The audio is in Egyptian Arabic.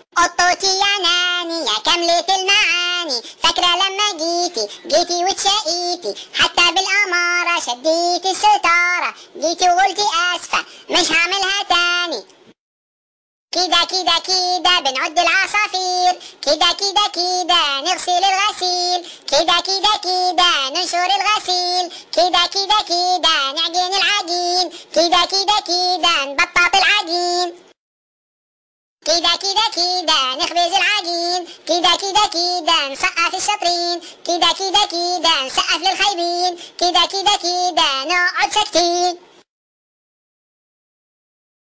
قطوتي يا ناني يا كملة المعاني فاكرة لما جيتي جيتي وتشقيتي حتى بالأمارة شديتي الستارة جيتي وقلتي آسفة مش هعملها تاني كده كده كده بنعد العصافير كده كده كده نغسل الغسيل كده كده كده ننشر الغسيل كده كده كده نعجن العجين كده كده كده نبطط العجين كده كده كده نخبز العجين كده كده كده نسقف الشاطرين كده كده كده نسقف للخايبين كده كده كده نقعد ساكتين